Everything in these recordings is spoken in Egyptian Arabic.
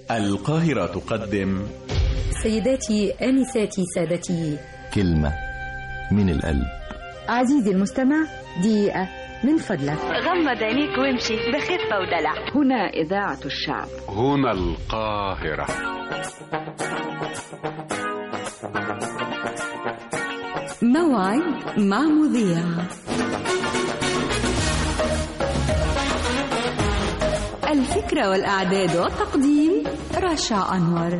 القاهرة تقدم سيداتي آنساتي سادتي كلمة من القلب عزيزي المستمع دقيقة من فضلك غمض عينيك وامشي بخفة ودلع هنا إذاعة الشعب هنا القاهرة موعد مع مذيع الفكرة والإعداد والتقديم رشا أنور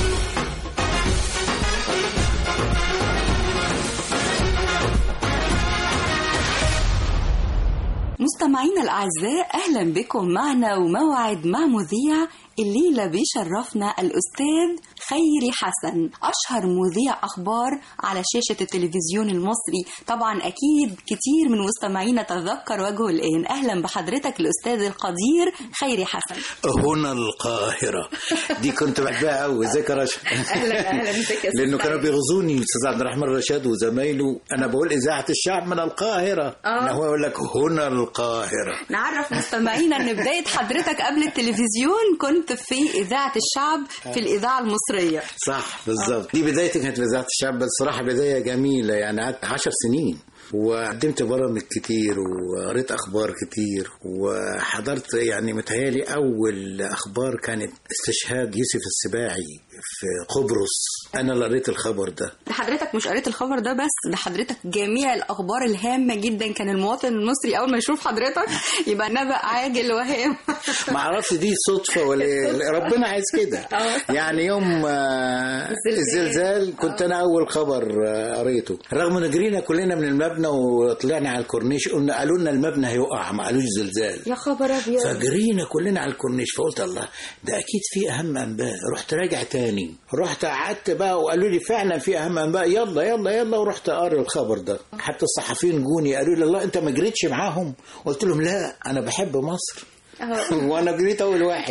مستمعينا الأعزاء أهلا بكم معنا وموعد مع مذيع الليلة بيشرفنا الأستاذ خيري حسن أشهر مذيع أخبار على شاشة التلفزيون المصري طبعا أكيد كتير من مستمعينا تذكر وجهه الآن أهلا بحضرتك الأستاذ القدير خيري حسن هنا القاهرة دي كنت بحبها قوي ازيك يا رشا أهلا أهلا بك يا لانه أستاذ كانوا بيغزوني الاستاذ عبد الرحمن رشاد وزمايله انا بقول اذاعه الشعب من القاهره آه. هو يقول لك هنا القاهره نعرف مستمعينا ان بدايه حضرتك قبل التلفزيون كنت في اذاعه الشعب في الاذاعه المصريه صح بالظبط دي بدايتي كانت في اذاعه الشعب بس صراحه بدايه جميله يعني قعدت 10 سنين وقدمت برامج كتير وقريت اخبار كتير وحضرت يعني متهيالي اول اخبار كانت استشهاد يوسف السباعي في قبرص انا اللي قريت الخبر ده ده حضرتك مش قريت الخبر ده بس ده حضرتك جميع الاخبار الهامه جدا كان المواطن المصري اول ما يشوف حضرتك يبقى نبأ عاجل وهام ما اعرفش دي صدفه ولا إيه. ربنا عايز كده يعني يوم آه، الزلزال. الزلزال كنت انا اول خبر آه، قريته رغم ان جرينا كلنا من المبنى وطلعنا على الكورنيش قلنا قالوا لنا المبنى هيقع ما قالوش زلزال يا خبر ابيض فجرينا كلنا على الكورنيش فقلت الله ده اكيد في اهم انباء رحت راجع تاني رحت قعدت بقى وقالوا لي فعلا في اهم انباء يلا يلا يلا ورحت قاري الخبر ده حتى الصحفيين جوني قالوا لي الله انت ما جريتش معاهم قلت لهم لا انا بحب مصر وانا جريت اول واحد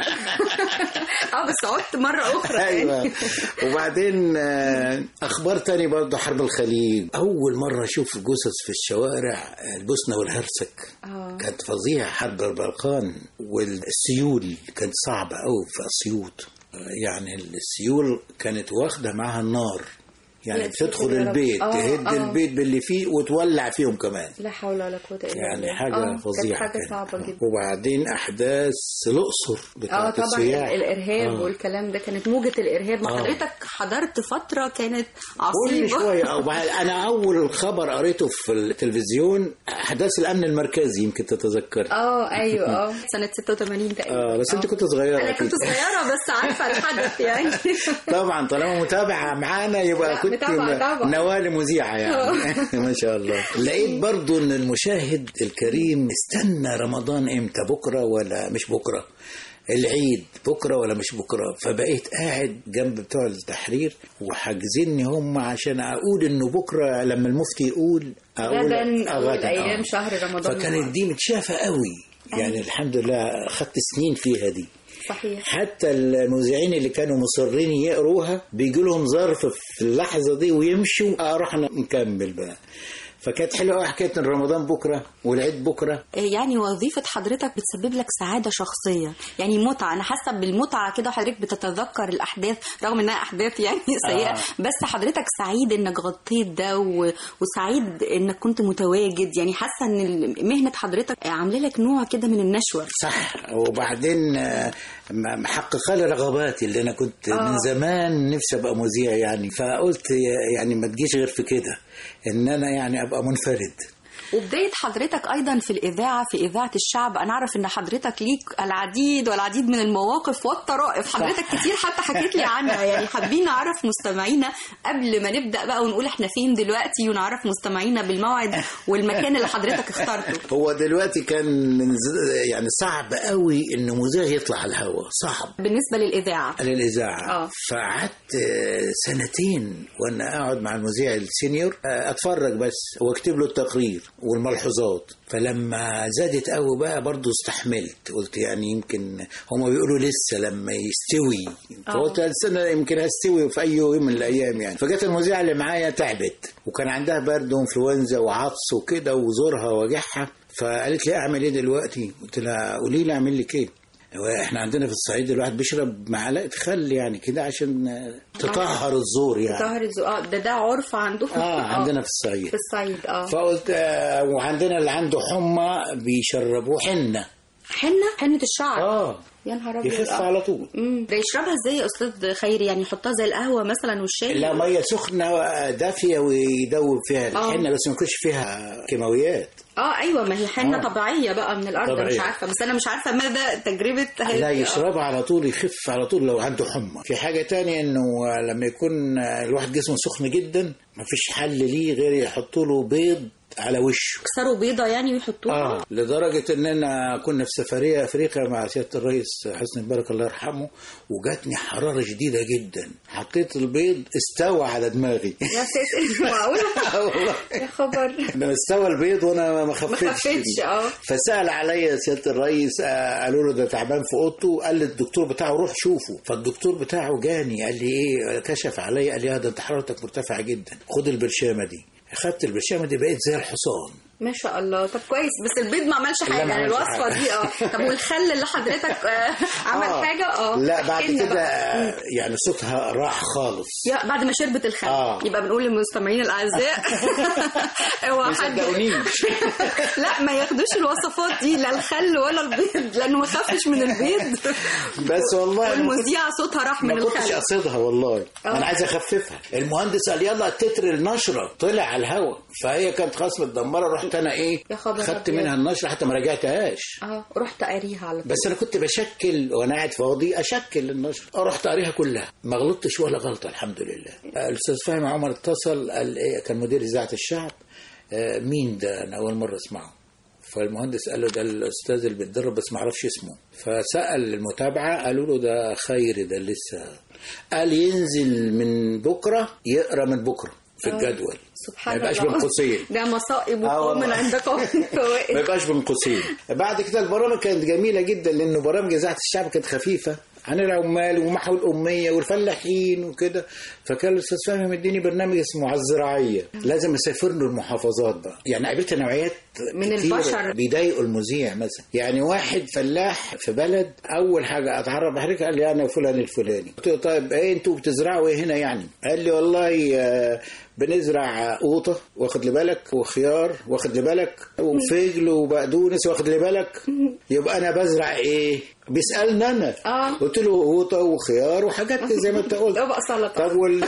اه بس عدت مره اخرى ايوه وبعدين آه، اخبار تاني برضه حرب الخليج اول مره اشوف جثث في الشوارع البوسنه والهرسك كانت فظيعه حرب البلقان والسيول كانت صعبه قوي في اسيوط آه، يعني السيول كانت واخده معاها النار يعني يا ساتر تدخل يا رب. البيت آه، تهد آه. البيت باللي فيه وتولع فيهم كمان لا حول ولا قوه الا يعني بالله حاجة آه، فظيعة كانت حاجه كانت. صعبه جدا وبعدين أحداث الأقصر اه بتاعت طبعا السياح الارهاب آه. والكلام ده كانت موجه الارهاب ما آه. حضرتك حضرت فتره كانت كل عصيبه شوية أو بعد أنا أول خبر قريته في التلفزيون أحداث الأمن المركزي يمكن تتذكر اه ايوه اه سنه 86 تقريبا آه بس أنت كنت صغيرة انا أكيد. كنت صغيره بس عارفه الحدث يعني طبعا طالما متابعة معانا يبقى لا، كنت متابعة طبعا. نوال مذيعة يعني ما شاء الله لقيت برضو ان المشاهد الكريم استنى رمضان امتى بكرة ولا مش بكرة العيد بكرة ولا مش بكرة فبقيت قاعد جنب بتوع التحرير وحاجزيني هم عشان أقول إنه بكرة لما المفتي يقول أقول غدا آه، اول غدا، ايام آه. شهر رمضان فكانت دي متشافة قوي يعني الحمد لله خدت سنين فيها دي صحيح حتى المذيعين اللي كانوا مصرين يقروها بيجي لهم ظرف في اللحظه دي ويمشوا اروح انا نكمل بقى فكانت حلوه قوي حكايه ان رمضان بكره والعيد بكره يعني وظيفة حضرتك بتسبب لك سعادة شخصية يعني متعة أنا حاسة بالمتعة كده حضرتك بتتذكر الأحداث رغم إنها أحداث يعني سيئة آه. بس حضرتك سعيد إنك غطيت ده و... وسعيد إنك كنت متواجد يعني حاسة إن مهنة حضرتك عاملة لك نوع كده من النشوة صح وبعدين آه، م- محققه لي رغباتي اللي انا كنت آه. من زمان نفسي ابقى مذيع يعني فقلت يعني ما تجيش غير في كده ان انا يعني ابقى منفرد وبداية حضرتك أيضا في الإذاعة في إذاعة الشعب أنا أعرف إن حضرتك ليك العديد والعديد من المواقف والطرائف حضرتك كتير حتى حكيت لي عنها يعني حابين نعرف مستمعينا قبل ما نبدأ بقى ونقول إحنا فين دلوقتي ونعرف مستمعينا بالموعد والمكان اللي حضرتك اخترته هو دلوقتي كان من ز- يعني صعب قوي ان مذيع يطلع على الهواء صعب بالنسبة للإذاعة للإذاعة آه. فقعدت آه، سنتين وأنا أقعد مع المذيع السينيور آه، أتفرج بس وأكتب له التقرير والملحوظات فلما زادت قوي بقى برضو استحملت قلت يعني يمكن هما بيقولوا لسه لما يستوي فقلت السنة يمكن استوي في أي يوم من الأيام يعني فجت المذيعة اللي معايا تعبت وكان عندها برد وانفلونزا وعطس وكده وزورها وجعها فقالت لي أعمل إيه دلوقتي؟ قلت لها قولي لي أعمل لك إيه؟ احنا عندنا في الصعيد الواحد بيشرب معلقه خل يعني كده عشان آه، تطهر الزور يعني ظهر الزو اه ده ده عرف عندكم اه عندنا في الصعيد في الصعيد اه فقلت آه، وعندنا اللي عنده حمى بيشربوه حنه حنه حنه الشعر اه يا نهار ابيض يخف آه. على طول مم. ده يشربها ازاي يا استاذ خيري يعني يحطها زي القهوه مثلا والشاي لا ميه سخنه دافيه ويدوب فيها الحنه بس ما يكونش فيها كيماويات اه ايوه ما هي حنه آه. طبيعيه بقى من الارض طبيعية. مش عارفه بس انا مش عارفه مدى تجربه هذه لا آه. يشربها على طول يخف على طول لو عنده حمى في حاجة تانية انه لما يكون الواحد جسمه سخن جدا مفيش حل ليه غير يحطوا له بيض على وشه يكسروا بيضه يعني ويحطوها اه لدرجة اننا كنا في سفرية افريقيا مع سيادة الرئيس حسني مبارك الله يرحمه وجاتني حرارة شديدة جدا حطيت البيض استوى على دماغي يا ساتر معقوله آه والله يا خبر لما استوى البيض وانا ما ما خفتش خفتش اه فسأل عليا سيادة الرئيس آه، قالوا له ده تعبان في اوضته قال للدكتور بتاعه روح شوفه فالدكتور بتاعه جاني قال لي ايه كشف عليا قال لي اه ده انت حرارتك مرتفعة جدا خد البرشامة دي اخدت البرشامة دي بقيت زي الحصان ما شاء الله طب كويس بس البيض ما عملش لا، حاجه ما يعني عملش الوصفه حاجة. دي اه طب والخل اللي حضرتك آه عمل آه. حاجه اه لا بعد احكي لنا كده بقى. آه، يعني صوتها راح خالص يا بعد ما شربت الخل آه. يبقى بنقول للمستمعين الاعزاء اوعى ما حد صدقونيش لا ما ياخدوش الوصفات دي لا الخل ولا البيض لانه ما خافش من البيض بس والله ما كنت- والمذيعه صوتها راح من ما كنتش الخل قصدها والله آه. انا عايز اخففها المهندس قال يلا تتر النشره طلع على الهوا فهي كانت خلاص متدمره رحت انا ايه يا خبر خدت أبيض. منها النشره حتى ما رجعتهاش اه رحت قاريها على طول بس انا كنت بشكل وانا قاعد فاضي اشكل النشر رحت قاريها كلها ما غلطتش ولا غلطه الحمد لله الاستاذ فهمي عمر اتصل قال إيه كان مدير اذاعه الشعب آه، مين ده انا اول مره اسمعه فالمهندس قال له ده الاستاذ اللي بيتدرب بس ما اعرفش اسمه فسال المتابعه قالوا له ده خيري ده لسه قال ينزل من بكره يقرا من بكره في الجدول سبحان ما يبقاش الله بين قوسين ده مصائب آه وقوم من والله. عند قوم ما فوائد يبقاش بين قوسين بعد كده البرامج كانت جميله جدا لانه برامج اذاعه الشعب كانت خفيفه عن العمال ومحو الاميه والفلاحين وكده فكان الاستاذ فهمي مديني برنامج اسمه على الزراعيه لازم اسافر له المحافظات بقى يعني قابلت نوعيات من كتير البشر. بيضايقوا المذيع مثلا يعني واحد فلاح في بلد اول حاجه اتعرف بحضرتك قال لي انا فلان الفلاني قلت له طيب ايه انتوا بتزرعوا ايه هنا يعني قال لي والله آه، بنزرع قوطه واخد لي بالك وخيار واخد لي بالك وفجل وبقدونس واخد لي بالك يبقى انا بزرع ايه بيسالني انا آه. قلت له قوطه وخيار وحاجات زي ما انت قلت ده بقى سلطه طب وال...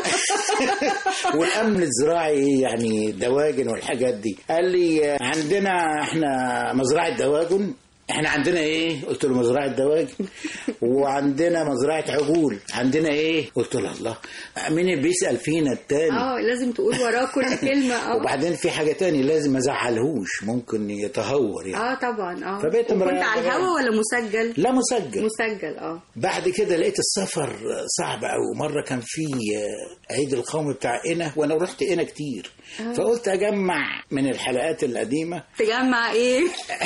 والامن الزراعي ايه يعني دواجن والحاجات دي قال لي عندنا احنا مزرعه دواجن احنا عندنا ايه قلت له مزرعه دواجن وعندنا مزرعه عجول عندنا ايه قلت له الله مين اللي بيسال فينا التاني اه لازم تقول وراه كل كلمه اه وبعدين في حاجه تاني لازم ما ازعلهوش ممكن يتهور يعني اه طبعا اه فبقيت وكنت مرا- على الهوا ولا مسجل لا مسجل مسجل اه بعد كده لقيت السفر صعب قوي مره كان في عيد القومي بتاع قنا وانا رحت قنا كتير فقلت اجمع من الحلقات القديمه تجمع ايه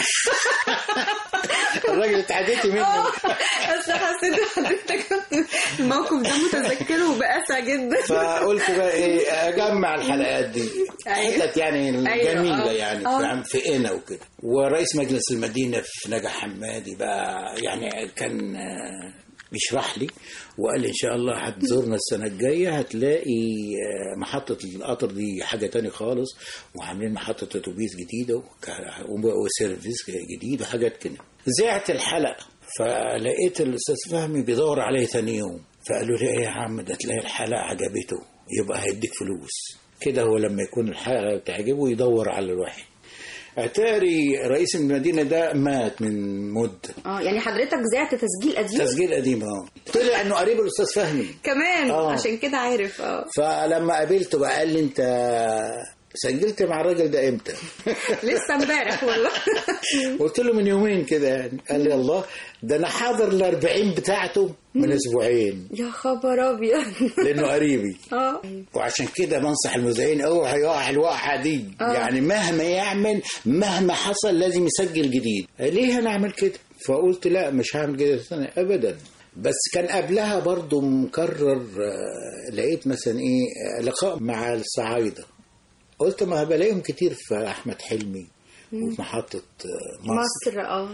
الراجل اتعديتي منه بس حسيت إن حضرتك الموقف ده متذكره بأسى جدا فقلت بقى ايه اجمع الحلقات دي أيوة. حتت يعني أيوة، جميله آه. يعني آه. في عم- في قنا وكده ورئيس مجلس المدينه في نجا حمادي بقى يعني كان آه، بيشرح لي وقال لي ان شاء الله هتزورنا السنه الجايه هتلاقي آه، محطه القطر دي حاجه تاني خالص وعاملين محطه اتوبيس جديده وك- وسيرفيس جديد وحاجات كده زعت الحلقه فلقيت الاستاذ فهمي بيدور عليا ثاني يوم فقالوا لي ايه يا عم ده تلاقي الحلقه عجبته يبقى هيديك فلوس كده هو لما يكون الحلقه بتعجبه يدور على الواحد اتاري رئيس المدينه ده مات من مده اه يعني حضرتك زعت تسجيل قديم تسجيل قديم اه طلع انه قريب الاستاذ فهمي كمان آه. عشان كده عارف اه فلما قابلته بقى قال لي انت سجلت مع الراجل ده امتى؟ لسه امبارح والله قلت له من يومين كده يعني قال لي الله ده انا حاضر ال 40 بتاعته من اسبوعين يا خبر ابيض لانه قريبي اه وعشان كده بنصح المذيعين اوعى يقع الوقعه دي آه. يعني مهما يعمل مهما حصل لازم يسجل جديد ليه انا اعمل كده فقلت لا مش هعمل كده تاني ابدا بس كان قبلها برضو مكرر آه، لقيت مثلا ايه آه، لقاء مع الصعايده قلت ما بلاقيهم كتير في احمد حلمي وفي محطه آه، مصر مصر اه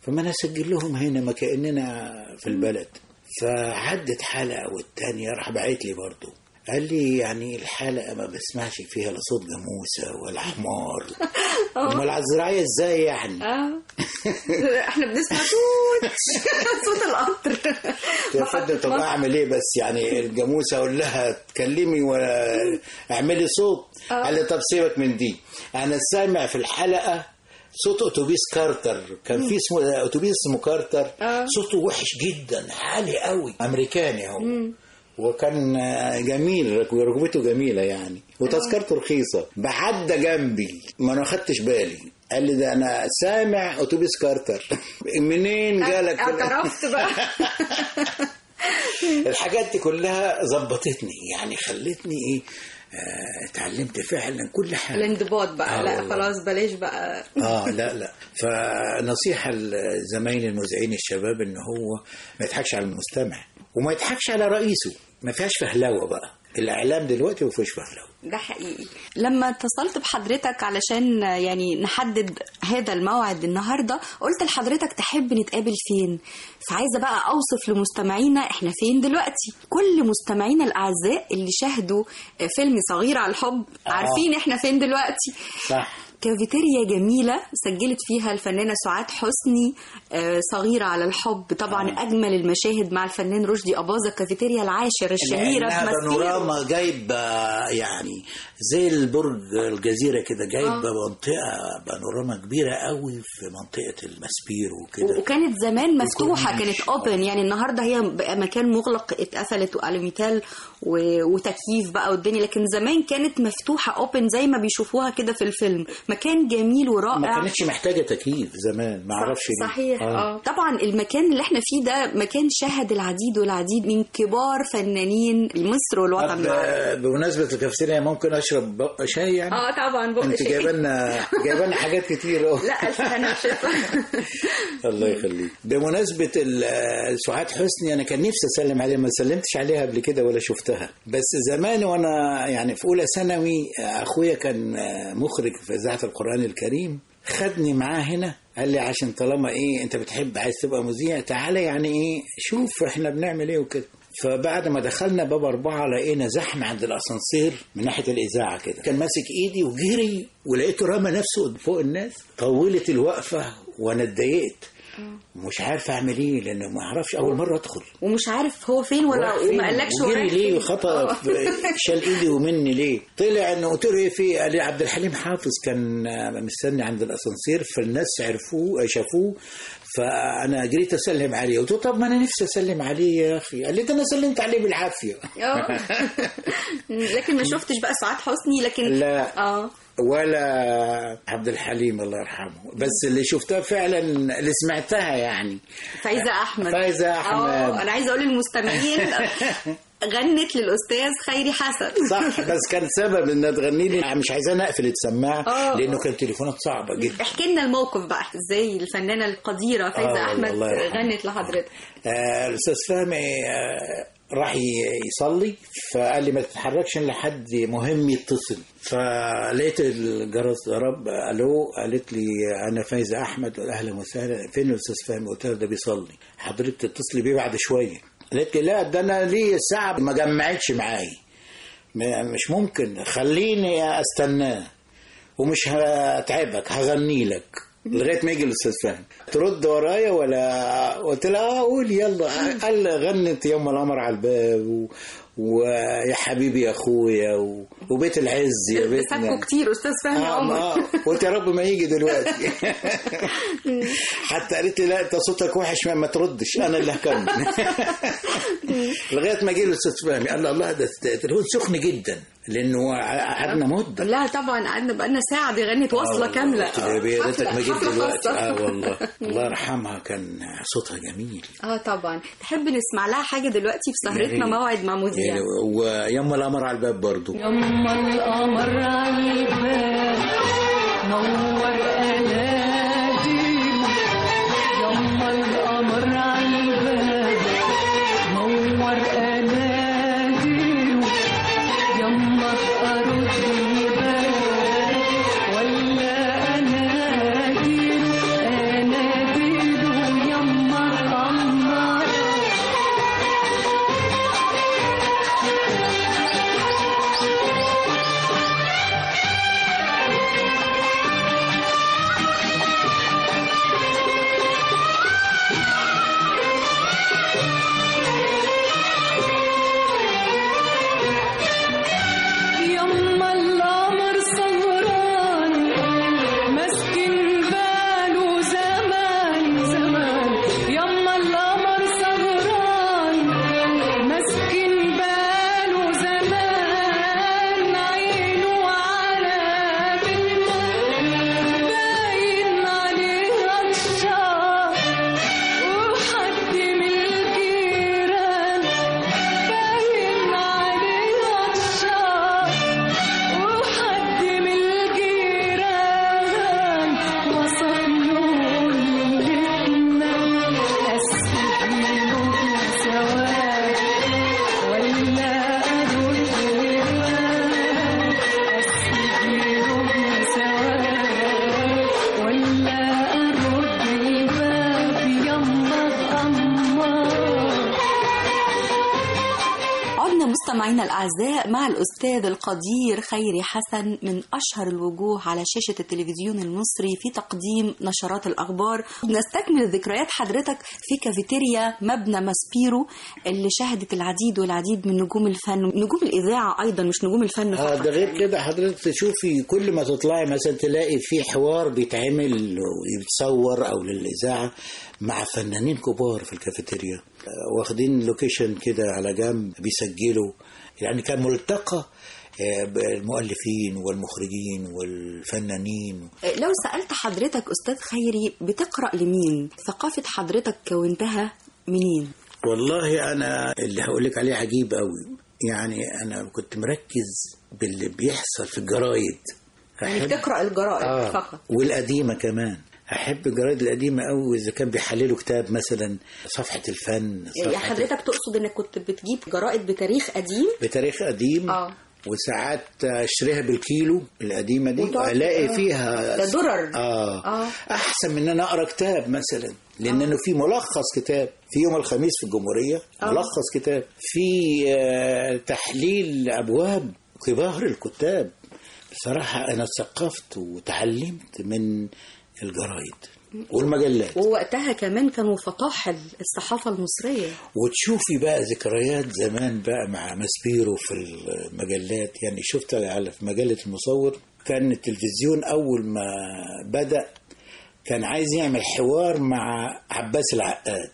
فما انا اسجل لهم هنا ما كاننا في البلد فعدت حلقه والتانيه راح باعت لي برضه قال لي يعني الحلقه ما بسمعش فيها لا صوت جاموسه ولا حمار امال على الزراعيه ازاي يعني اه احنا بنسمع صوت صوت القطر يا فندم طب اعمل ايه بس يعني الجاموسه اقول لها تكلمي واعملي صوت قال لي طب سيبك من دي انا سامع في الحلقه صوت اتوبيس كارتر كان في اسمه اتوبيس اسمه كارتر صوته وحش جدا عالي قوي امريكاني هو وكان جميل ركبته جميلة يعني وتذكرته رخيصة بعدى جنبي ما انا خدتش بالي قال لي ده انا سامع اتوبيس كارتر منين جالك اعترفت بقى الحاجات دي كلها ظبطتني يعني خلتني ايه آه، اتعلمت فعلا كل حاجه الانضباط بقى آه لا والله. خلاص بلاش بقى اه لا لا فنصيحه لزمايلي المذيعين الشباب ان هو ما يضحكش على المستمع وما يضحكش على رئيسه ما فيهاش فهلوه بقى الاعلام دلوقتي ما فيهوش فهلوه ده حقيقي لما اتصلت بحضرتك علشان يعني نحدد هذا الموعد النهارده قلت لحضرتك تحب نتقابل فين فعايزه بقى اوصف لمستمعينا احنا فين دلوقتي كل مستمعينا الاعزاء اللي شاهدوا فيلم صغير على الحب عارفين احنا فين دلوقتي صح كافيتيريا جميلة سجلت فيها الفنانة سعاد حسني آه، صغيرة على الحب طبعا أجمل المشاهد مع الفنان رشدي أباظة كافيتيريا العاشر الشهيرة في لأنها مسيرة بانوراما جايبه يعني زي البرج الجزيره كده جايبه منطقه بانوراما كبيره قوي في منطقه المسبير وكده وكانت زمان مفتوحة وكورنيش. كانت اوبن يعني النهارده هي بقى مكان مغلق اتقفلت والوميتال و- وتكييف بقى والدنيا لكن زمان كانت مفتوحة اوبن زي ما بيشوفوها كده في الفيلم مكان جميل ورائع ما كانتش محتاجه تكييف زمان ما اعرفش ليه صحيح اه طبعا المكان اللي احنا فيه ده مكان شهد العديد والعديد من كبار فنانين مصر والوطن طب العربي آه، بمناسبه الكافتيريا ممكن اشرب بق شاي يعني اه طبعا بقى انت جايبه لنا جايبه لنا حاجات كتير أهو. لا الف هنا وشفا الله يخليك بمناسبة ال- آه، سعاد حسني أنا كان نفسي أسلم عليها ما سلمتش عليها قبل كده ولا شفتها بس زمان وأنا يعني في أولى ثانوي آه، أخويا كان آه، مخرج في إذاعة القرآن الكريم خدني معاه هنا قال لي عشان طالما ايه انت بتحب عايز تبقى مذيع تعالى يعني ايه شوف احنا بنعمل ايه وكده فبعد ما دخلنا باب أربعة لقينا زحمة عند الأسانسير من ناحية الإذاعة كده كان ماسك إيدي وجري ولقيته رمى نفسه فوق الناس طولت الوقفة وأنا اتضايقت مش عارف أعمل إيه لأن ما أعرفش أول مرة أدخل ومش عارف هو فين ولا راح فين؟ وما قالكش هو وجري رايح ليه فين. وخطأ آه. شال ايدي ومني ليه طلع انه قلت له ايه في قال لي عبد الحليم حافظ كان مستني عند الاسانسير فالناس عرفوه شافوه فانا جريت اسلم عليه قلت له طب ما انا نفسي اسلم عليه يا اخي قال لي ده انا سلمت عليه بالعافيه اه لكن ما شفتش بقى سعاد حسني لكن لا. اه ولا عبد الحليم الله يرحمه بس اللي شفتها فعلا اللي سمعتها يعني فايزة أحمد فايزة أحمد. اه أنا عايزة أقول للمستمعين غنت للأستاذ خيري حسن صح بس كان سبب انها تغني لي مش عايزاها اقفل السماعه آه. لانه كان تليفونات صعبه جدا احكي لنا الموقف بقى ازاي الفنانة القديرة فايزة آه، أحمد الله يرحمها. غنت لحضرتك آه، الاستاذ فهمي آه، راح ي- يصلي فقال لي ما تتحركش الا حد مهم يتصل فلقيت الجرس ضرب الو قالت لي انا فايزه احمد قلت اهلا وسهلا فين الاستاذ فهمي قلت لها ده بيصلي حضرتك تتصلي بيه بعد شويه قالت لي لا ده انا ليه ساعه ما جمعتش معايا م- مش ممكن خليني استناه ومش هتعبك هغني لك لغايه ما يجي الاستاذ فهمي ترد ورايا ولا قلت لها اه قول يلا قال غنت يوم القمر على الباب و... ويا حبيبي يا اخويا و... وبيت العز يا بيتنا سابكوا كتير أستاذ فهمي آه عمر آه قلت يا رب ما يجي دلوقتي حتى قالت لي لا انت صوتك وحش ما, ما تردش انا اللي هكمل لغايه ما جه الاستاذ فهمي قال لي الله ده التليفون سخن جدا لانه قعدنا مده لا طبعا قعدنا بقالنا ساعة دي غنت وصلة آه كاملة قلت له يا بيه، يا ريتك ما جيت حفلة دلوقتي خاصة. اه والله الله يرحمها كان صوتها جميل اه طبعا تحب نسمع لها حاجة دلوقتي في سهرتنا يا ريت. موعد مع مذيع يعني ويما القمر على الباب برضو يما القمر على الباب نور اناديل يما القمر على الباب نور اناديل يما ارد الباب ولا اناديل اناديل عدنا مستمعينا الأعزاء مع الأستاذ القدير خيري حسن من أشهر الوجوه على شاشة التلفزيون المصري في تقديم نشرات الأخبار نستكمل ذكريات حضرتك في كافيتيريا مبنى ماسبيرو اللي شهدت العديد والعديد من نجوم الفن نجوم الإذاعة أيضا مش نجوم الفن اه فقط ده غير يعني. كده حضرتك تشوفي كل ما تطلعي مثلا تلاقي في حوار بيتعمل ويتصور او للاذاعه مع فنانين كبار في الكافيتيريا آه، واخدين لوكيشن كده على جنب بيسجلوا يعني كان ملتقى آه، بالمؤلفين والمخرجين والفنانين لو سألت حضرتك أستاذ خيري بتقرأ لمين ثقافة حضرتك كونتها منين والله انا اللي هقول لك عليه عجيب قوي يعني انا كنت مركز باللي بيحصل في الجرايد يعني أحب- بتقرأ الجرائد آه. فقط والقديمة كمان أحب الجرايد القديمة أوي إذا كان بيحللوا كتاب مثلا صفحة الفن يعني صفحة حضرتك تقصد انك كنت بتجيب جرائد بتاريخ قديم بتاريخ قديم اه وساعات اشتريها بالكيلو القديمة دي وتقعد- الاقي آه. فيها ده درر. اه, آه. احسن من ان انا اقرا كتاب مثلا لانه في ملخص كتاب في يوم الخميس في الجمهوريه آه. ملخص كتاب في آه، تحليل ابواب كبار الكتاب بصراحه انا اتثقفت وتعلمت من الجرايد والمجلات ووقتها كمان كانوا فطاحل الصحافة المصرية وتشوفي بقى ذكريات زمان بقى مع ماسبيرو في المجلات يعني شفت على في مجلة المصور كان التلفزيون أول ما بدأ كان عايز يعمل حوار مع عباس العقاد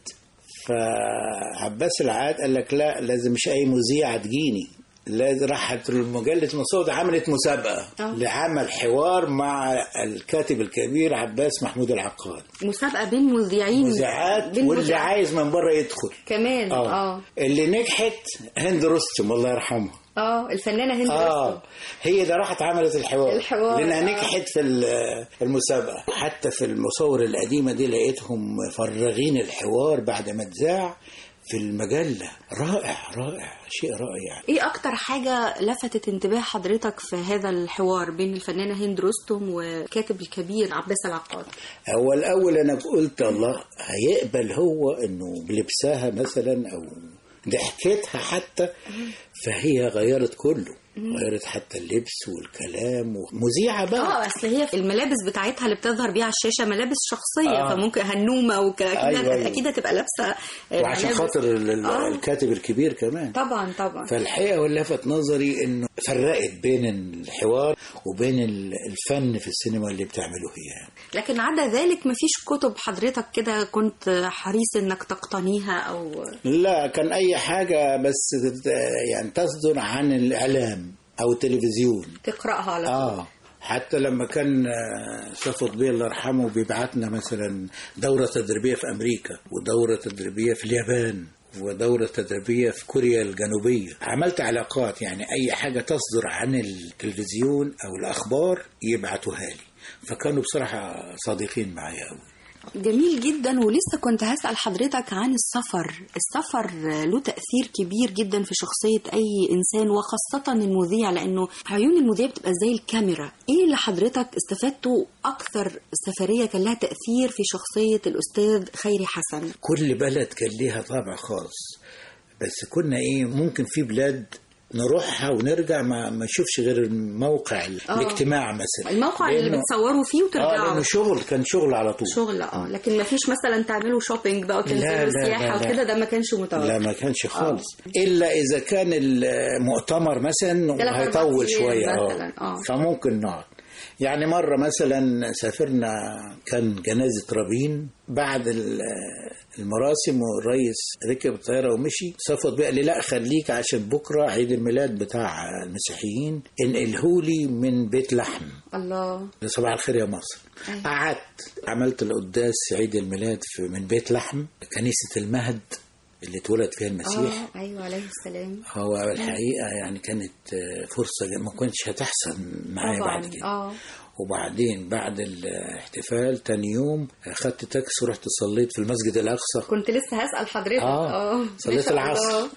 فعباس العقاد قال لك لا لازم مش أي مذيعة تجيني لازم راحت مجلة المصور عملت مسابقة آه. لعمل حوار مع الكاتب الكبير عباس محمود العقاد مسابقة بين مذيعين مذيعات بين واللي مذيعات. عايز من بره يدخل كمان اه اه, اللي نجحت هند رستم الله يرحمها آه الفنانة هند اه رستم. هي ده راحت عملت الحوار الحوار، لانها آه. نجحت في ال- المسابقه حتى في المصور القديمه دي لقيتهم فرغين الحوار بعد ما اتذاع في المجله رائع رائع شيء رائع ايه اكتر حاجة لفتت انتباه حضرتك في هذا الحوار بين الفنانة هند رستم والكاتب الكبير عباس العقاد هو الاول انا قلت الله هيقبل هو انه بلبسها مثلا او ضحكتها حتى فهي غيرت كله غيرت حتى اللبس والكلام ومذيعه بقى اه اصل هي في الملابس بتاعتها اللي بتظهر بيها على الشاشه ملابس شخصيه آه. فممكن هنومه وكده اكيد أيوة، أيوة. اكيد هتبقى لابسه آه، وعشان ملابس. خاطر ال- ال- آه. الكاتب الكبير كمان طبعا طبعا فالحقيقه واللي لفت نظري انه فرقت بين الحوار وبين ال- الفن في السينما اللي بتعمله هي لكن عدا ذلك مفيش كتب حضرتك كده كنت حريص انك تقتنيها او لا كان اي حاجه بس تت- يعني تصدر عن الاعلام او التلفزيون تقراها على طول اه حتى لما كان آه، صفوت بيه الله يرحمه بيبعتنا مثلا دورة تدريبية في أمريكا ودورة تدريبية في اليابان ودورة تدريبية في كوريا الجنوبية عملت علاقات يعني أي حاجة تصدر عن التلفزيون أو الأخبار يبعتوها لي فكانوا بصراحة صادقين معايا أوي جميل جدا ولسه كنت هسأل حضرتك عن السفر السفر له تأثير كبير جدا في شخصية أي إنسان وخاصة المذيع لأنه عيون المذيع بتبقى زي الكاميرا إيه اللي حضرتك استفدته أكثر سفرية كان لها تأثير في شخصية الأستاذ خيري حسن كل بلد كان ليها طابع خاص بس كنا ايه ممكن في بلاد نروحها ونرجع ما ما نشوفش غير موقع آه. الاجتماع مثلا الموقع اللي لأنه- بتصوروا فيه اه وترجعوا لانه شغل كان شغل على طول شغل اه لكن ما فيش مثلا تعملوا شوبينج بقى لا، وتنزلوا لا، سياحة لا، لا. وكده ده ما كانش متوفر لا ما كانش خالص الا اذا كان المؤتمر مثلا تلات أربع هيطول أيام شويه مثلاً، اه آه. فممكن نقعد يعني مرة مثلا سافرنا كان جنازة رابين بعد ال- المراسم والرئيس ركب الطيارة ومشي صفت بقى لي لا خليك عشان بكرة عيد الميلاد بتاع المسيحيين انقلهولي من بيت لحم الله صباح الخير يا مصر أيوة. قعدت عملت القداس عيد الميلاد في من بيت لحم كنيسة المهد اللي اتولد فيها المسيح اه ايوه عليه السلام هو الحقيقة يعني كانت آه، فرصة ما كنتش هتحصل معايا طبعا بعد كده اه وبعدين بعد الاحتفال تاني يوم خدت تاكسي ورحت صليت في المسجد الأقصى كنت لسه هسأل حضرتك اه ما صليت شاء العصر الله.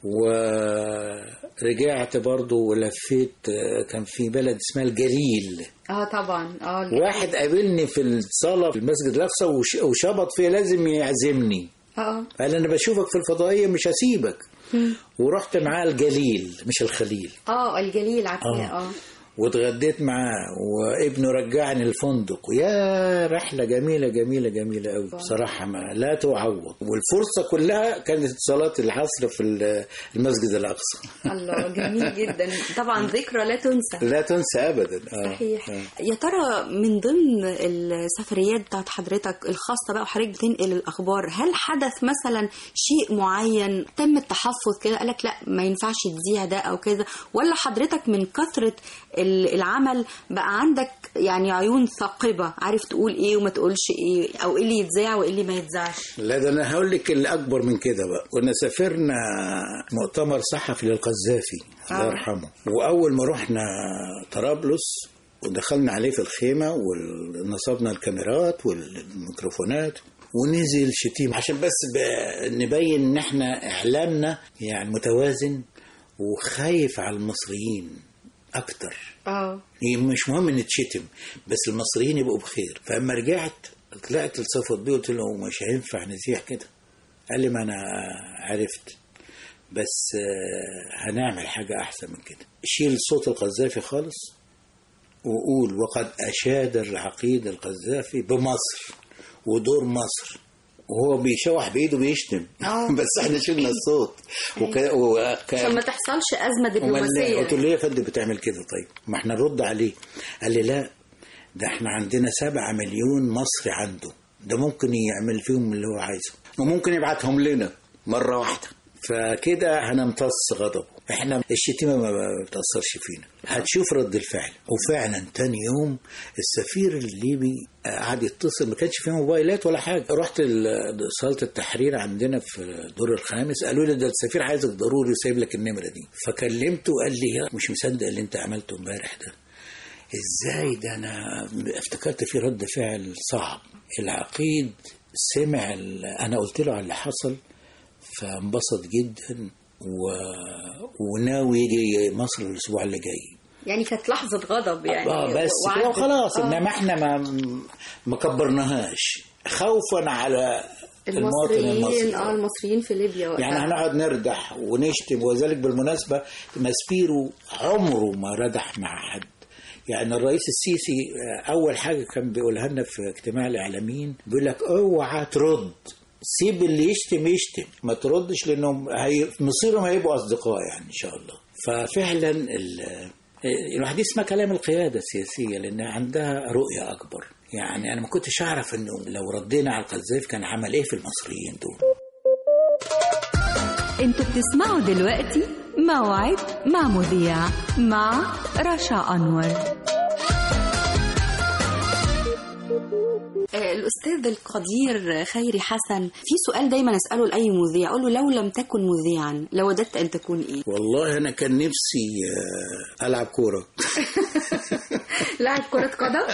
ورجعت برضو ولفيت آه، كان في بلد اسمها الجليل اه طبعا اه واحد قابلني في الصالة في المسجد الأقصى وش- وشبط فيا لازم يعزمني اه قال انا بشوفك في الفضائيه مش هسيبك ورحت معاه الجليل مش الخليل اه الجليل عارفاه اه واتغديت معاه وابنه رجعني الفندق يا رحله جميله جميله جميله قوي بصراحه ما لا تعوض والفرصه كلها كانت صلاه العصر في المسجد الاقصى الله جميل جدا طبعا ذكرى لا تنسى لا تنسى ابدا آه. صحيح آه. يا ترى من ضمن السفريات بتاعت حضرتك الخاصة بقى وحضرتك بتنقل الأخبار هل حدث مثلا شيء معين تم التحفظ كده قالك لا ما ينفعش تذيع ده أو كذا ولا حضرتك من كثرة ال- العمل بقى عندك يعني عيون ثاقبة عارف تقول إيه وما تقولش إيه أو إيه اللي يتذاع وإيه اللي ما يتذاعش لا ده انا هقول لك اللي اكبر من كده بقى كنا سافرنا مؤتمر صحفي للقذافي الله آه. يرحمه واول ما رحنا طرابلس ودخلنا عليه في الخيمه ونصبنا الكاميرات والميكروفونات ونزل شتيم عشان بس ب- نبين ان احنا اعلامنا يعني متوازن وخايف على المصريين اكتر اه هي مش مهم نتشتم بس المصريين يبقوا بخير فاما رجعت طلعت لصفوت بيه قلت له مش هينفع نذيع كده قال لي ما انا عرفت بس آه، هنعمل حاجة أحسن من كده شيل صوت القذافي خالص وقول وقد أشاد العقيد القذافي بمصر ودور مصر وهو بيشوح بإيده بيشتم آه. بس احنا شلنا الصوت وك... وك... عشان ما تحصلش أزمة امال دبلوماسية قلت له ليه يا فندم بتعمل كده طيب ما احنا نرد عليه قال لي لا ده احنا عندنا سبعة مليون مصري عنده ده ممكن يعمل فيهم اللي هو عايزه وممكن يبعتهم لنا مرة واحدة فكده هنمتص غضبه احنا الشتيمة ما بتأثرش فينا هتشوف رد الفعل وفعلا تاني يوم السفير الليبي قعد يتصل ما كانش فيه موبايلات ولا حاجة رحت ال- صالة التحرير عندنا في الدور الخامس قالوا لي ده السفير عايزك ضروري وسايب لك النمرة دي فكلمته قال لي يا مش مصدق اللي انت عملته امبارح ده ازاي ده انا افتكرت في رد فعل صعب العقيد سمع ال- انا قلت له على اللي حصل فانبسط جدا و... وناوي يجي مصر الاسبوع اللي جاي يعني كانت لحظة غضب يعني اه بس وعدت- كده وخلاص آه. انما احنا ما ما كبرناهاش خوفا على المواطن المصريين المصري اه المصريين في ليبيا وقتها. يعني هنقعد نردح ونشتم وذلك بالمناسبة ماسبيرو عمره ما ردح مع حد يعني الرئيس السيسي آه، أول حاجة كان بيقولها لنا في اجتماع الإعلاميين بيقول لك اوعى ترد سيب اللي يشتم يشتم ما تردش لأنهم هي... مصيرهم هيبقوا أصدقاء يعني إن شاء الله ففعلا ال... الواحد يسمع كلام القيادة السياسية لأن عندها رؤية أكبر يعني أنا ما كنتش أعرف إنه لو ردينا على القذافي كان عمل إيه في المصريين دول انتوا بتسمعوا دلوقتي موعد مع مذيع مع رشا أنور آه، الأستاذ القدير خيري حسن في سؤال دايما أسأله لأي مذيع أقول له لو لم تكن مذيعا لوددت أن تكون إيه؟ والله انا كان نفسي آه، العب كوره لاعب كرة قدم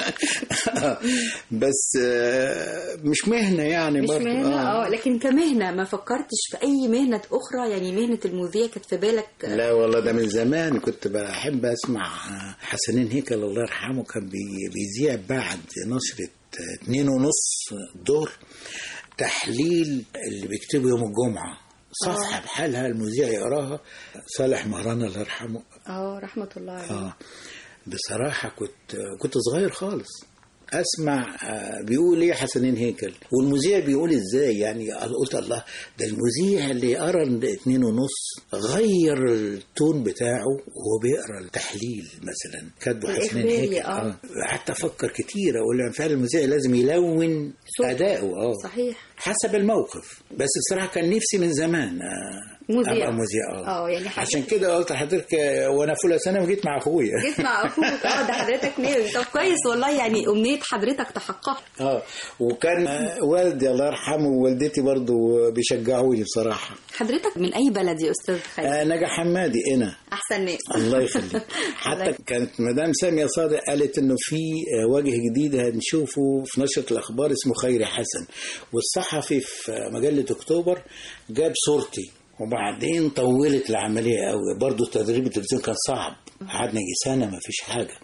بس آه، مش مهنه يعني مش برضه. مهنة اه لكن كمهنة ما فكرتش في أي مهنة أخرى يعني مهنة المذيع كانت في بالك لا والله ده من زمان كنت بحب اسمع آه، حسنين هيكل الله يرحمه كان بي- بيذيع بعد نشرة آه، اتنين ونص الظهر تحليل اللي بيكتبه يوم الجمعة صفحة بحالها المذيع يقراها صالح مهران الله يرحمه اه رحمة الله عليه اه بصراحة كنت كنت صغير خالص اسمع آه، بيقول ايه حسنين هيكل والمذيع بيقول ازاي يعني قلت الله ده المذيع اللي قرا اتنين ونص غير التون بتاعه وهو بيقرا التحليل مثلا كاتبه حسنين الإخباري، هيكل آه. قعدت افكر كتير اقول يعني فعلا المذيع لازم يلون صوت. اداؤه اه صحيح حسب الموقف بس بصراحة كان نفسي من زمان آه، مذيع. ابقى مذيع اه يعني حاجة- عشان كده قلت لحضرتك آه، وانا في اولى ثانوي جيت مع اخويا جيت مع اخوك اه ده حضرتك ناوي طب كويس والله يعني امنيه حضرتك تحققت اه وكان آه، والدي الله يرحمه ووالدتي برضو بيشجعوني بصراحة حضرتك من اي بلد يا استاذ خالد آه نجا حمادي انا احسن ناس الله يخليك حتى كانت مدام سامية صادق قالت انه في آه، وجه جديد هنشوفه في نشرة الاخبار اسمه خيري حسن والصحفي في آه، مجلة اكتوبر جاب صورتي وبعدين طولت العملية قوي برضو تدريب التلفزيون كان صعب قعدنا يجي سنة ما فيش حاجة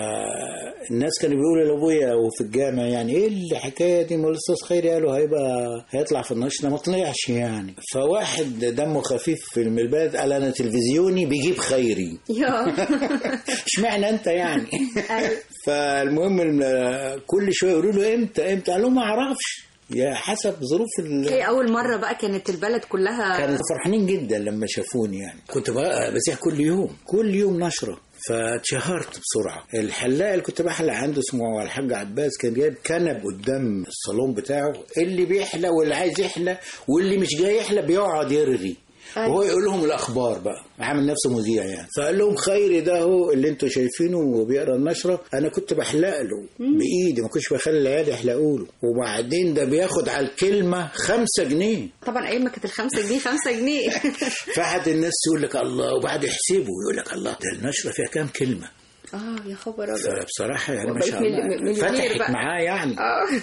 فالناس كانوا بيقولوا لأبويا وفي الجامع يعني إيه الحكاية دي ما الأستاذ خيري قالوا هيبقى هيطلع في النشرة ما طلعش يعني فواحد دمه خفيف في البلد قال أنا تلفزيوني بيجيب خيري يا اشمعنى أنت يعني أيوة. فالمهم ال- كل شوية يقولوا له إمتى إمتى قال لهم ما أعرفش يا حسب ظروف ال... هي اول مره بقى كانت البلد كلها كانوا فرحانين جدا لما شافوني يعني كنت بقى بسيح كل يوم كل يوم نشرة فاتشهرت بسرعة الحلاق اللي كنت بحلق عنده اسمه الحاج عباس كان جايب كنب قدام الصالون بتاعه اللي بيحلق واللي عايز يحلق واللي مش جاي يحلق بيقعد يرغي أيوة. وهو يقول لهم الاخبار بقى عامل نفسه مذيع يعني فقال لهم خيري ده هو اللي انتوا شايفينه وبيقرا النشره انا كنت بحلق له بايدي ما كنتش بخلي العيال يحلقوا له وبعدين ده بياخد على الكلمه خمسة جنيه طبعا ايام ما كانت الخمسة جنيه خمسة جنيه فقعد الناس يقول لك الله وبعد يحسبوا يقول لك الله ده النشره فيها كام كلمه اه يا خبر ابيض فبصراحه يعني ما وبقيت شاء الله ملي- مليونير فتحت بقى. معاه يعني اه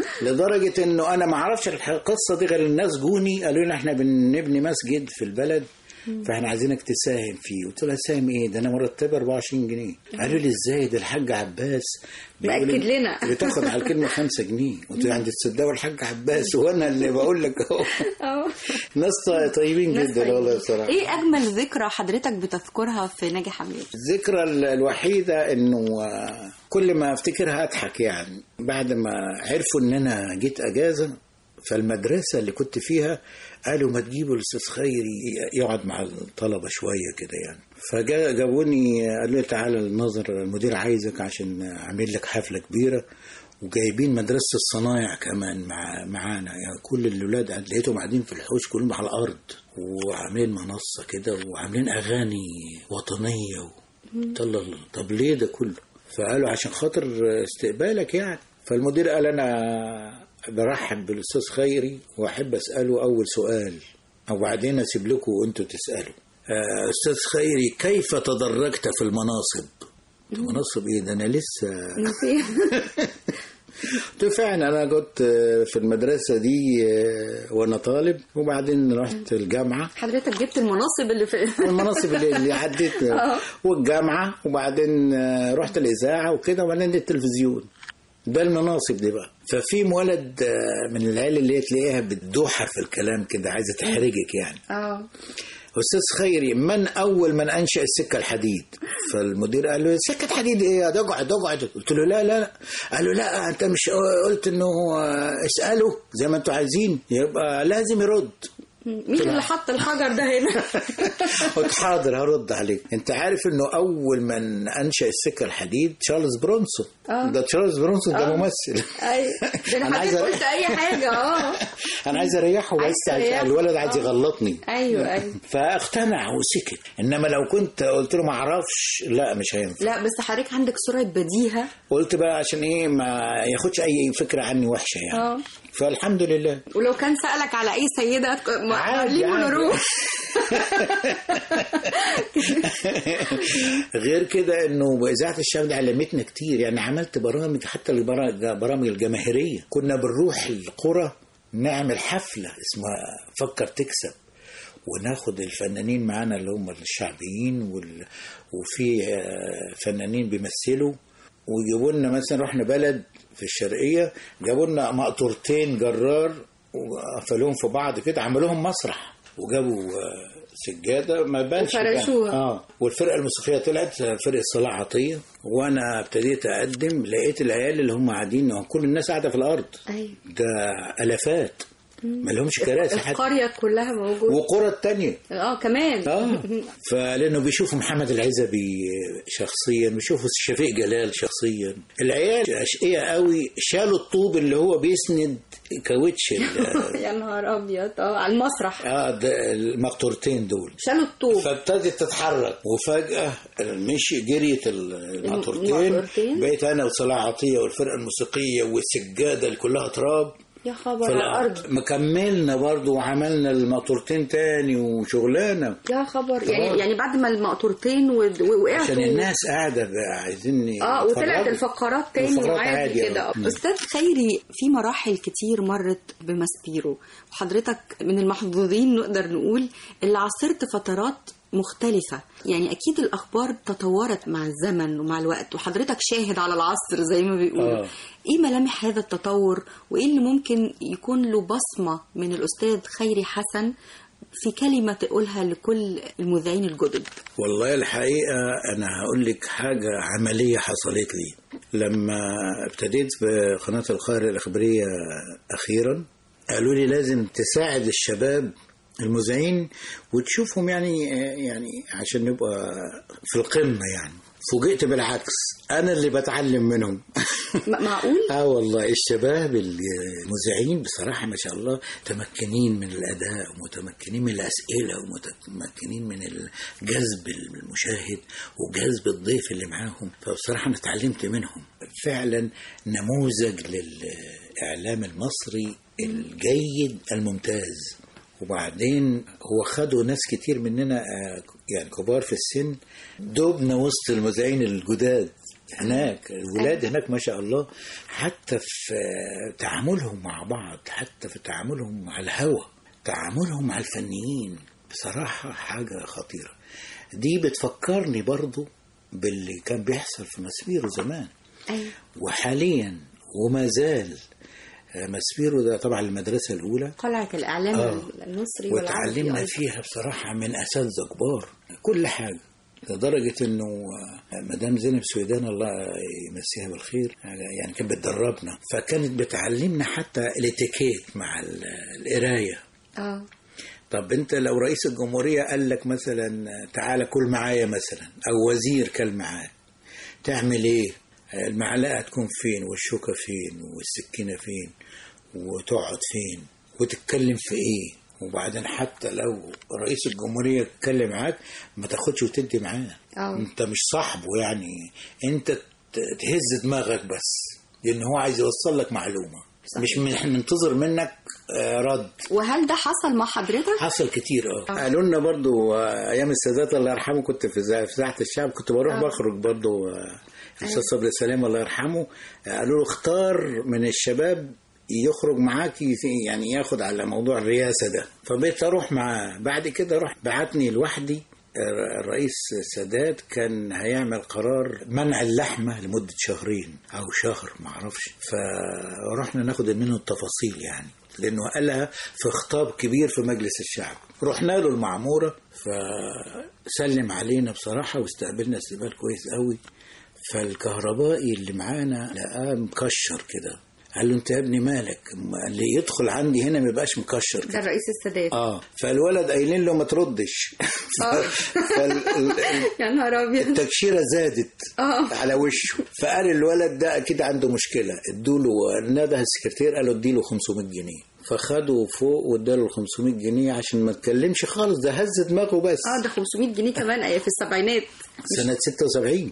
لدرجه انه انا ما اعرفش الح- القصه دي غير الناس جوني قالوا لنا احنا بنبني مسجد في البلد فاحنا عايزينك تساهم فيه قلت له ساهم ايه ده انا مرتبه 24 جنيه قالوا لي ازاي ده الحاج عباس بيقول بأكد لي لنا. بتاخد على الكلمه 5 جنيه قلت له عند الصداوي الحاج عباس وانا اللي بقول لك اهو اه ناس طيبين ناس جدا طيبين. والله بصراحه ايه اجمل ذكرى حضرتك بتذكرها في ناجي حميد الذكرى ال- الوحيدة انه آه، كل ما افتكرها اضحك يعني بعد ما عرفوا ان انا جيت اجازة فالمدرسة اللي كنت فيها قالوا ما تجيبوا الاستاذ خيري يقعد مع الطلبة شوية كده يعني فجابوني قالوا لي تعالى الناظر المدير عايزك عشان اعمل لك حفلة كبيرة وجايبين مدرسة الصنايع كمان مع معانا يعني كل الولاد قاعد- لقيتهم قاعدين في الحوش كلهم على الأرض وعاملين منصة كده وعاملين أغاني وطنية و... طلع طب ليه ده كله فقالوا عشان خاطر استقبالك يعني فالمدير قال انا برحب بالاستاذ خيري واحب اساله اول سؤال وبعدين اسيب لكم وانتوا تسالوا آه، استاذ خيري كيف تدرجت في المناصب مناصب ايه ده انا لسه قلت فعلا انا كنت في المدرسه دي آه، وانا طالب وبعدين رحت الجامعه حضرتك جبت المناصب اللي في المناصب اللي, اللي عديت والجامعة وبعدين آه، رحت الإذاعة وكده وبعدين التلفزيون ده المناصب دي بقى ففي مولد آه، من العيال اللي هي تلاقيها بتدوحر في الكلام كده عايزة تحرجك يعني اه أستاذ خيري من أول من أنشأ السكة الحديد فالمدير قال له سكة حديد إيه ده اقعد اقعد قلت له لا لا لا قال له لا أنت مش قلت إنه آه، اسأله زي ما أنتوا عايزين يبقى لازم يرد مين اللي حط الحجر ده هنا قلت حاضر هرد عليك انت عارف انه اول من انشا السكه الحديد تشارلز برونسون آه. ده تشارلز برونسون ده ممثل ايوه ده أنا انا عايز حضرتك أ- قلت اي حاجه اه انا عايز اريحه عايز بس تريحه. الولد عايز آه. يغلطني ايوه ايوه فاقتنع وسكت انما لو كنت قلت له ما اعرفش لا مش هينفع لا بس حضرتك عندك سرعه بديهه قلت بقى عشان ايه ما ياخدش اي فكره عني وحشه يعني اه فالحمد لله ولو كان سالك على اي سيده هتك- ما- عادي، ليه عادي. نروح غير كده انه اذاعه الشام دي علمتنا كتير يعني عملت برامج حتى البرامج الجماهيريه كنا بنروح القرى نعمل حفله اسمها فكر تكسب وناخد الفنانين معانا اللي هم الشعبيين وال... وفي آه، فنانين بيمثلوا ويجيبوا لنا مثلا رحنا بلد في الشرقيه جابوا لنا مقطورتين جرار وقفلوهم في بعض كده عملوهم مسرح وجابوا آه، سجاده ما بانش وفرشوها. اه والفرقه الموسيقيه طلعت فرقه صلاح عطيه وانا ابتديت اقدم لقيت العيال اللي هم قاعدين كل الناس قاعده في الارض ايوه ده الافات ما لهمش كراسي حتى القريه كلها موجوده وقرى التانية اه كمان اه فلانه بيشوفوا محمد العزبي شخصيا بيشوفوا شفيق جلال شخصيا العيال اشقياء قوي شالوا الطوب اللي هو بيسند كاوتش ال- يا نهار ابيض اه على المسرح اه ده المقطورتين دول شالوا الطوب فابتدت تتحرك وفجأة مشي جريت المقطورتين المقطورتين. بقيت أنا وصلاح عطية والفرقة الموسيقية والسجادة اللي كلها تراب يا خبر في على الارض مكملنا برضو وعملنا المقطورتين تاني وشغلانه يا خبر يعني آه. يعني بعد ما المقطورتين و- و- وقعتوا عشان الناس قاعده بقى عايزين اه وطلعت يتفرجوا. الفقرات تاني الفقرات وعادي عادي، كده آه. استاذ خيري في مراحل كتير مرت بماسبيرو وحضرتك من المحظوظين نقدر نقول اللي عاصرت فترات مختلفة يعني أكيد الأخبار تطورت مع الزمن ومع الوقت وحضرتك شاهد على العصر زي ما بيقولوا آه. إيه ملامح هذا التطور وإيه اللي ممكن يكون له بصمة من الأستاذ خيري حسن في كلمة تقولها لكل المذيعين الجدد والله الحقيقة أنا هقول لك حاجة عملية حصلت لي لما ابتديت بقناة القاهرة الإخبارية أخيرا قالوا لي لازم تساعد الشباب المذيعين وتشوفهم يعني يعني عشان نبقى في القمة يعني فوجئت بالعكس أنا اللي بتعلم منهم م- معقول؟ اه والله الشباب المذيعين بصراحه ما شاء الله متمكنين من الاداء ومتمكنين من الاسئله ومتمكنين من جذب المشاهد وجذب الضيف اللي معاهم فبصراحه انا اتعلمت منهم فعلا نموذج للاعلام المصري الجيد الممتاز وبعدين هو خدوا ناس كتير مننا آه، يعني كبار في السن دوبنا وسط المذيعين الجداد هناك الولاد هناك ما شاء الله حتى في تعاملهم مع بعض حتى في تعاملهم مع الهوى تعاملهم مع الفنيين بصراحة حاجة خطيرة دي بتفكرني برضو باللي كان بيحصل في مسبيرو زمان أيوة. وحاليا وما زال آه، مسبيرو ده طبعا المدرسة الأولى قلعة الإعلام آه. المصري والعربي وتعلمنا أيضا. فيها بصراحة من أساتذة كبار كل حاجة لدرجة إنه مدام زينب سويدان الله يمسيها بالخير يعني كانت بتدربنا فكانت بتعلمنا حتى الاتيكيت مع ال- القراية اه طب انت لو رئيس الجمهورية قال لك مثلا تعالى كل معايا مثلا او وزير كل معاه تعمل ايه المعلقة تكون فين والشوكة فين والسكينة فين وتقعد فين وتتكلم في ايه وبعدين حتى لو رئيس الجمهورية اتكلم معاك ما تاخدش وتدي معاه اه انت مش صاحبه يعني انت ت- تهز دماغك بس لان هو عايز يوصل لك معلومة مش من- منتظر منك آه، رد وهل ده حصل مع حضرتك؟ حصل كتير اه قالوا لنا برضو آه، ايام السادات الله يرحمه كنت في إذاعة- في اذاعه الشعب كنت بروح آه. بخرج برضو آه، الاستاذ صبري سلام الله يرحمه آه، قالوا له اختار من الشباب يخرج معاك يت- يعني ياخد على موضوع الرئاسه ده فبقيت اروح معاه بعد كده رحت بعتني لوحدي آه، الرئيس السادات كان هيعمل قرار منع اللحمه لمده شهرين او شهر معرفش فرحنا ناخد منه التفاصيل يعني لانه قالها في خطاب كبير في مجلس الشعب رحنا له المعموره فسلم علينا بصراحه واستقبلنا استقبال كويس قوي فالكهربائي اللي معانا لقاه مكشر كده قال له انت يا ابني مالك اللي يدخل عندي هنا ما يبقاش مكشر ده كده الرئيس السادات اه فالولد قايلين له ما تردش آه. فال- يا نهار ابيض التكشيره زادت اه على وشه فقال الولد ده اكيد عنده مشكله ادوله نده السكرتير قالوا اديله 500 جنيه فخده فوق واداله ال 500 جنيه عشان ما اتكلمش خالص ده هز دماغه بس اه ده 500 جنيه كمان ايه في السبعينات سنة 76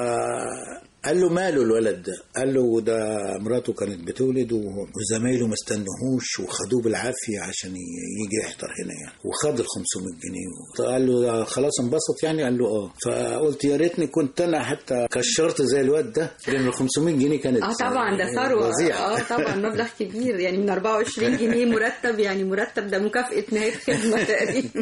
فقال له ماله الولد ده قال له ده مراته كانت بتولد و- وزمايله ما استنوهوش وخدوه بالعافية عشان ي- يجي يحضر هنا يعني وخد ال 500 جنيه قال له ده خلاص انبسط يعني قال له اه فقلت يا ريتني كنت انا حتى كشرت زي الواد ده لان ال 500 جنيه كانت اه طبعا ده ثروه فظيعة. اه طبعا مبلغ كبير يعني من 24 جنيه مرتب يعني مرتب ده مكافاه نهايه خدمه تقريبا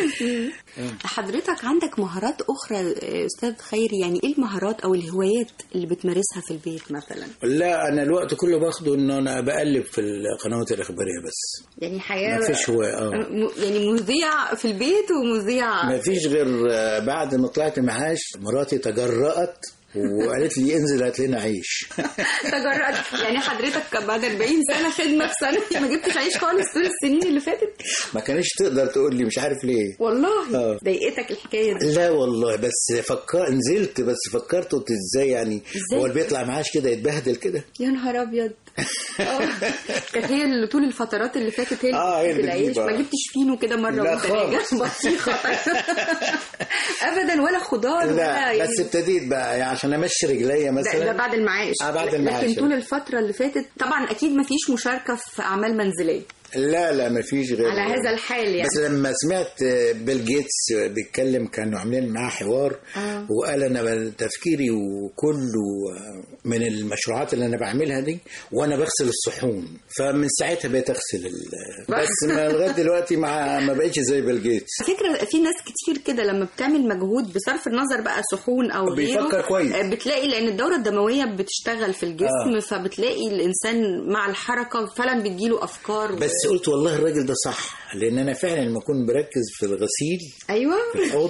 حضرتك عندك مهارات اخرى آه، استاذ خيري يعني ايه المهارات او الهوايات اللي بتمارسها في البيت مثلا لا انا الوقت كله باخده ان انا بقلب في القنوات الاخباريه بس يعني حياه ما فيش هوايه اه م- يعني مذيع في البيت ومذيع ما فيش غير آه، بعد ما طلعت معاش مراتي تجرأت وقالت لي انزل هات لنا عيش تجرأت يعني حضرتك بعد 40 سنه خدمه في سنه ما جبتش عيش خالص طول السنين اللي فاتت ما كانش تقدر تقول لي مش عارف ليه والله آه. ضايقتك الحكايه دي لا والله بس فكر نزلت بس فكرت قلت ازاي يعني إزاي؟ هو اللي بيطلع معاش كده يتبهدل كده يا نهار ابيض آه. كانت هي اللي طول الفترات اللي فاتت هي اللي آه، هي بتجيب اللي العيش بتجيب، ما آه. جبتش فينو كده مره لا وانت راجع خالص. بطيخه ابدا ولا خضار ولا لا يعني بس ابتديت بقى يعني عشان امشي رجليا ده, مثلا ده بعد المعاش آه، بعد المعاش. لكن طول الفتره اللي فاتت طبعا اكيد ما فيش مشاركه في اعمال منزليه لا لا ما فيش غير على هذا الحال يعني بس لما سمعت بيل جيتس بيتكلم كانوا عاملين معاه حوار آه. وقال انا تفكيري وكله من المشروعات اللي انا بعملها دي وانا بغسل الصحون فمن ساعتها بقيت اغسل ال... بس ما لغايه دلوقتي ما ما بقتش زي بيل جيتس على فكرة في ناس كتير كده لما بتعمل مجهود بصرف النظر بقى صحون أو غيره بيفكر كويس. آه، بتلاقي لأن الدورة الدموية بتشتغل في الجسم آه. فبتلاقي الإنسان مع الحركة فعلا بتجيله أفكار و- بس قلت والله الراجل ده صح لان انا فعلا لما اكون بركز في الغسيل أيوه في الحوض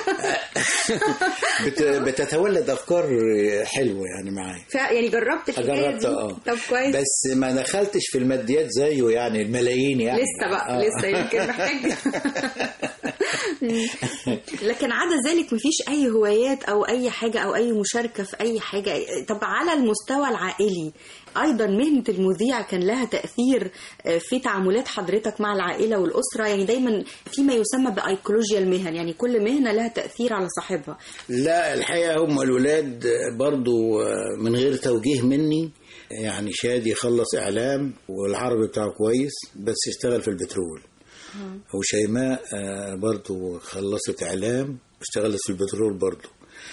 بت... بتتولد افكار حلوه يعني معايا ف... يعني جربت الحكاية جربت دي اه طب كويس بس ما دخلتش في الماديات زيه يعني الملايين يعني لسه بقى آه. لسه يمكن محتاج لكن عدا ذلك مفيش اي هوايات او اي حاجه او اي مشاركه في اي حاجه طب على المستوى العائلي ايضا مهنه المذيع كان لها تاثير آه، في تعاملات حضرتك مع العائله والاسره يعني دايما في ما يسمى بايكولوجيا المهن يعني كل مهنه لها تاثير على صاحبها لا الحقيقه هم الولاد برضو من غير توجيه مني يعني شادي خلص اعلام والعربي بتاعه كويس بس اشتغل في البترول وشيماء آه، برضو خلصت اعلام واشتغلت في البترول برضو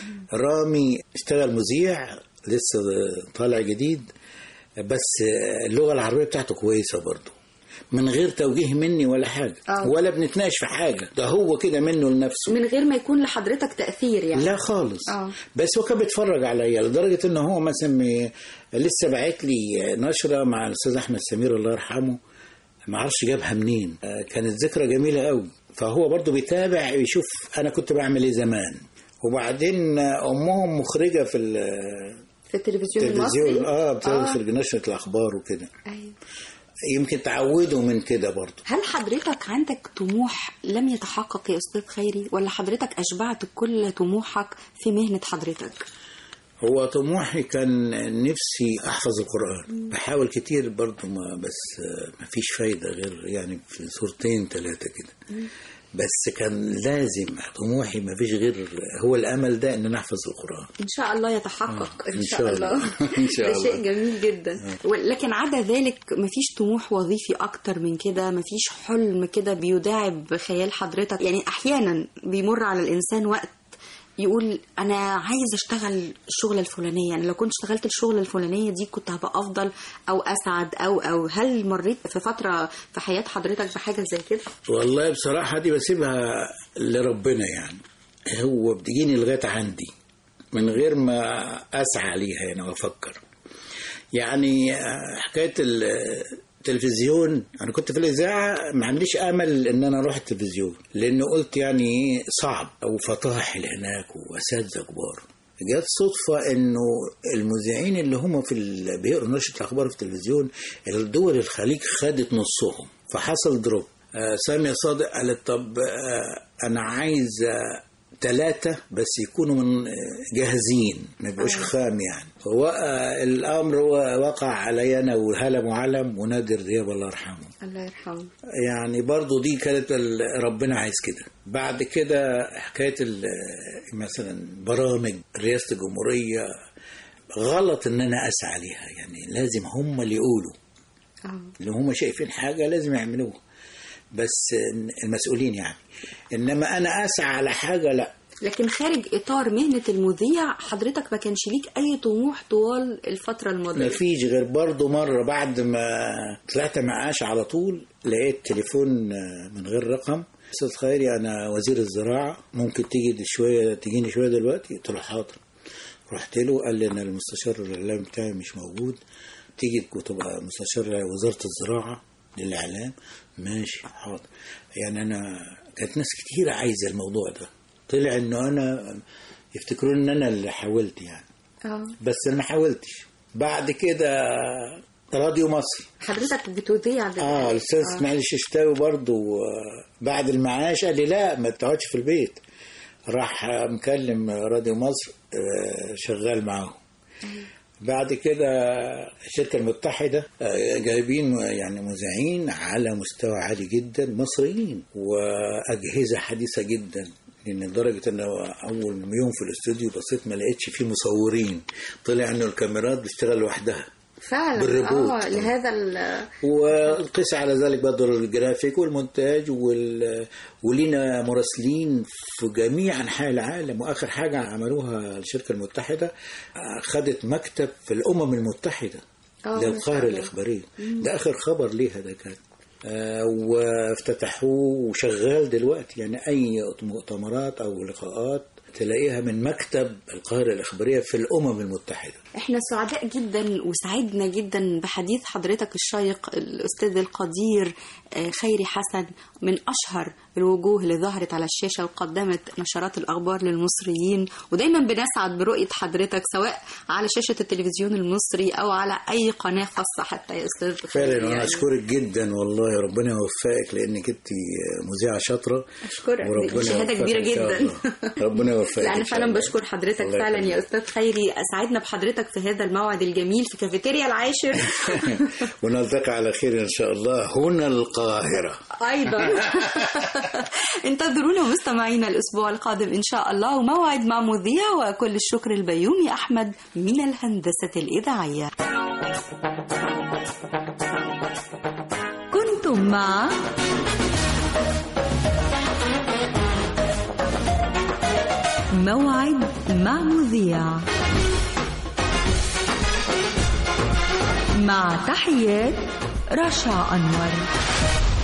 رامي اشتغل مذيع لسه طالع جديد بس اللغه العربيه بتاعته كويسه برضو من غير توجيه مني ولا حاجه آه. ولا بنتناقش في حاجه ده هو كده منه لنفسه من غير ما يكون لحضرتك تاثير يعني لا خالص آه. بس هو كان بيتفرج عليا لدرجه ان هو مثلا م- لسه باعت لي نشره مع الاستاذ احمد سمير الله يرحمه ما اعرفش جابها منين آه، كانت ذكرى جميله قوي فهو برضو بيتابع يشوف انا كنت بعمل ايه زمان وبعدين آه، امهم مخرجه في ال- في التلفزيون التلفزيون المصري اه بتخرج نشره الاخبار وكده أيوة. يمكن تعودوا من كده برضو هل حضرتك عندك طموح لم يتحقق يا أستاذ خيري ولا حضرتك أشبعت كل طموحك في مهنة حضرتك؟ هو طموحي كان نفسي احفظ القران بحاول كتير برضو ما بس ما فيش فايده غير يعني في سورتين ثلاثه كده بس كان لازم طموحي ما فيش غير هو الامل ده ان انا احفظ القران إن شاء الله يتحقق آه، إن إن شاء شاء الله الله. إن شاء ده شيء الله. جميل جدا لكن عدا ذلك مفيش طموح وظيفي أكتر من كده مفيش حلم كده بيداعب خيال حضرتك يعني أحيانا بيمر على الإنسان وقت يقول انا عايز اشتغل الشغله الفلانيه يعني لو كنت اشتغلت الشغله الفلانيه دي كنت هبقى افضل او اسعد او او هل مريت في فتره في حياه حضرتك بحاجه زي كده والله بصراحه دي بسيبها لربنا يعني هو بتجيني لغايه عندي من غير ما اسعى عليها يعني وافكر يعني آه، حكايه ال- التلفزيون انا كنت في الاذاعه ما عنديش امل ان انا اروح التلفزيون لانه قلت يعني إيه صعب او فطاحل هناك واساتذه كبار جت صدفة انه المذيعين اللي هم في ال... بيقروا نشرة الاخبار في التلفزيون الدول الخليج خدت نصهم فحصل دروب آه سامية صادق قالت طب آه انا عايز ثلاثة بس يكونوا من جاهزين ما يبقوش خام يعني هو آه، الامر هو وقع علي انا وهلا معلم ونادر دياب الله يرحمه الله يرحمه يعني برضو دي كانت ال- ربنا عايز كده بعد كده حكاية ال- مثلا برامج رئاسة الجمهورية غلط ان انا اسعى عليها يعني لازم هم اللي يقولوا اه اللي هم شايفين حاجة لازم يعملوها بس المسؤولين يعني انما انا اسعى على حاجة لا لكن خارج اطار مهنه المذيع حضرتك ما كانش ليك اي طموح طوال الفتره ما الماضيه فيش غير برضه مرة بعد ما طلعت معاش على طول لقيت تليفون من غير رقم أستاذ خيري أنا وزير الزراعة ممكن تيجي شوية تجيني شوية دلوقتي قلت له حاضر رحت له قال لي أنا المستشار الإعلام بتاعي مش موجود تيجي تبقى مستشار وزارة الزراعة للإعلام ماشي حاضر يعني أنا كانت ناس كتير عايزة الموضوع ده طلع إنه أنا يفتكرون إن أنا اللي حاولت يعني اه بس انا ما حاولتش بعد كده راديو مصر حضرتك بتذيع دلوقتي اه الاستاذ اسماعيل الششتاوي برضو آه، بعد المعاش قال لي لا ما تقعدش في البيت راح آه، مكلم راديو مصر آه، شغال معاهم بعد كده الشركة المتحدة آه، جايبين يعني مذيعين على مستوى عالي جدا مصريين وأجهزة حديثة جدا لان لدرجه ان اول يوم في الاستوديو بصيت ما لقيتش فيه مصورين طلع انه الكاميرات بتشتغل لوحدها فعلا بالريبوت. اه لهذا ال- وقس على ذلك برضه الجرافيك والمونتاج وال... ولينا مراسلين في جميع انحاء العالم واخر حاجه عملوها الشركه المتحده خدت مكتب في الامم المتحده آه، ما للقاهره شاء الله. الاخباريه ده اخر خبر ليها ده كان آه، وافتتحوه وشغال دلوقتي يعني اي مؤتمرات او لقاءات تلاقيها من مكتب القاهره الاخباريه في الامم المتحده احنا سعداء جدا وسعدنا جدا بحديث حضرتك الشيق الاستاذ القدير آه، خيري حسن من اشهر الوجوه اللي ظهرت على الشاشه وقدمت نشرات الاخبار للمصريين ودايما بنسعد برؤيه حضرتك سواء على شاشه التلفزيون المصري او على اي قناه خاصه حتى يا استاذ خيري فعلا وانا يعني. اشكرك جدا والله ربنا يوفقك لانك انت مذيعه شاطره اشكرك دي وربنا شهاده يوفقك كبيره إن شاء جدا الله. ربنا يوفقك لا إن انا شاء فعلا الله. بشكر حضرتك الله فعلا يا يخليك. استاذ خيري اسعدنا بحضرتك في هذا الموعد الجميل في كافيتيريا العاشر ونلتقي على خير ان شاء الله هنا القاهره ايضا انتظرونا مستمعينا الاسبوع القادم ان شاء الله وموعد مع مذيع وكل الشكر البيومي احمد من الهندسه الاذاعيه كنتم مع موعد مع مذيع مع تحيات رشا أنور